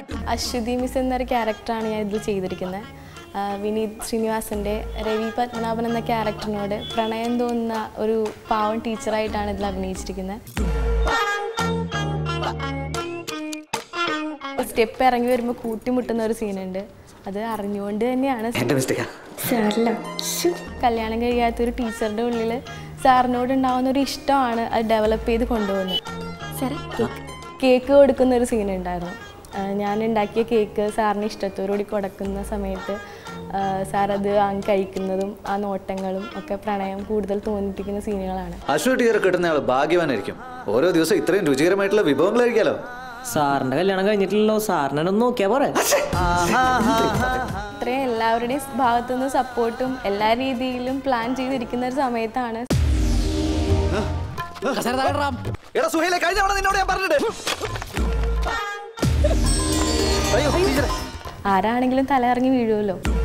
Aswathy miss എന്നൊരു ക്യാരക്ടറാണ് ഞാൻ ഇതിൽ ചെയ്തിരിക്കുന്നത് ആ, വിനീത് ശ്രീനിവാസൻ്റെ രവി പത്മനാഭൻ എന്ന ക്യാരക്ടറിനോട് പ്രണയം തോന്നുന്ന ഒരു പാവം ടീച്ചറായിട്ടാണ് ഇതിൽ അഭിനയിച്ചിരിക്കുന്നത് സ്റ്റെപ്പ് ഇറങ്ങി വരുമ്പോൾ കൂട്ടിമുട്ടുന്ന ഒരു സീനുണ്ട് അത് അറിഞ്ഞുകൊണ്ട് തന്നെയാണ് എന്റെ മിസ്റ്റേക്കാ സാറില്ല കല്യാണം കഴിയാത്ത ഒരു ടീച്ചറുടെ ഉള്ളിൽ സാറിനോട് ഉണ്ടാവുന്ന ഒരു ഇഷ്ടമാണ് അത് ഡെവലപ്പ് ചെയ്ത് കൊണ്ടുപോകുന്നത് സാറേ കേക്ക് കേക്ക് കൊടുക്കുന്ന ഒരു സീൻ ഉണ്ടായിരുന്നു ആ, ഞാൻ ഉണ്ടാക്കിയ കേക്ക് സാറിന് ഇഷ്ടത്തോടുകൂടി കൊടുക്കുന്ന സമയത്ത് ആ, സാർ അത് വാങ്ങി കഴിക്കുന്നതും ആ നോട്ടങ്ങളും ഒക്കെ പ്രണയം കൂടുതൽ തോന്നിപ്പിക്കുന്ന സീനുകളാണ് അശ്വ ടീച്ചർ കിട്ടുന്നയാൾ ഭാഗ്യവാനായിരിക്കും ഓരോ ദിവസം ഇത്രയും രുചികരമായിട്ടുള്ള വിഭവങ്ങൾ കഴിക്കാലോ സാറിന്റെ കല്യാണം കഴിഞ്ഞിട്ടില്ലല്ലോ സാറിനെ ഒന്ന് നോക്കിയാ പോരെ ഇത്രയും എല്ലാവരുടെയും ഭാഗത്തു നിന്ന് സപ്പോർട്ടും എല്ലാ രീതിയിലും പ്ലാൻ ചെയ്തിരിക്കുന്ന ഒരു സമയത്താണ് എടാ സുഹൈലെ കഴിഞ്ഞ തവണ നിന്നോട് ഞാൻ പറഞ്ഞിട്ട് അയ്യോ ടീച്ചറെ ആരാണെങ്കിലും തല ഇറങ്ങി വീഴുമല്ലോ